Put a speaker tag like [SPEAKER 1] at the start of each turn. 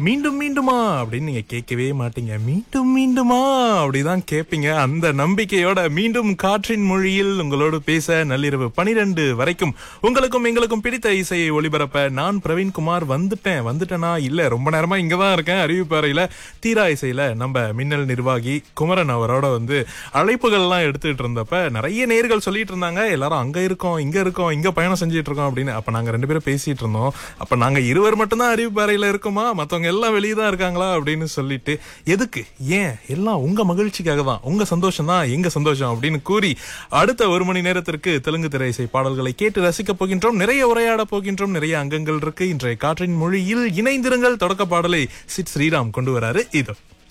[SPEAKER 1] மீண்டும் மீண்டுமா அப்படின்னு நீங்க கேட்கவே மாட்டீங்க மீண்டும் மீண்டுமா அப்படிதான் கேட்பீங்க அந்த நம்பிக்கையோட மீண்டும் காற்றின் மொழியில் உங்களோடு பேச நள்ளிரவு பனிரெண்டு வரைக்கும் உங்களுக்கும் எங்களுக்கும் பிடித்த இசையை ஒளிபரப்ப நான் பிரவீன்குமார் வந்துட்டேன் வந்துட்டேனா இல்ல ரொம்ப நேரமா இங்கதான் இருக்கேன் அறிவிப்பறையில தீரா இசையில நம்ம மின்னல் நிர்வாகி குமரன் அவரோட வந்து அழைப்புகள் எல்லாம் எடுத்துட்டு இருந்தப்ப நிறைய நேர்கள் சொல்லிட்டு இருந்தாங்க எல்லாரும் அங்க இருக்கோம் இங்க இருக்கோம் இங்க பயணம் செஞ்சுட்டு இருக்கோம் அப்படின்னு அப்ப நாங்க ரெண்டு பேரும் பேசிட்டு இருந்தோம் அப்ப நாங்க இருவர் மட்டும்தான் அறிவிப்பறையில இருக்கோமா மத்தவங்க எல்லாம் வெளியே தான் இருக்காங்களா அப்படின்னு சொல்லிட்டு எதுக்கு ஏன் எல்லாம் உங்க மகிழ்ச்சிக்காக தான் உங்க சந்தோஷம் தான் எங்க சந்தோஷம் அப்படின்னு கூறி அடுத்த ஒரு மணி நேரத்திற்கு தெலுங்கு திரை இசை பாடல்களை கேட்டு ரசிக்க போகின்றோம் நிறைய உரையாட போகின்றோம் நிறைய அங்கங்கள் இருக்கு இன்றைய காற்றின் மொழியில் இணைந்திருங்கள் தொடக்க பாடலை சிட் ஸ்ரீராம் கொண்டு வராரு இதோ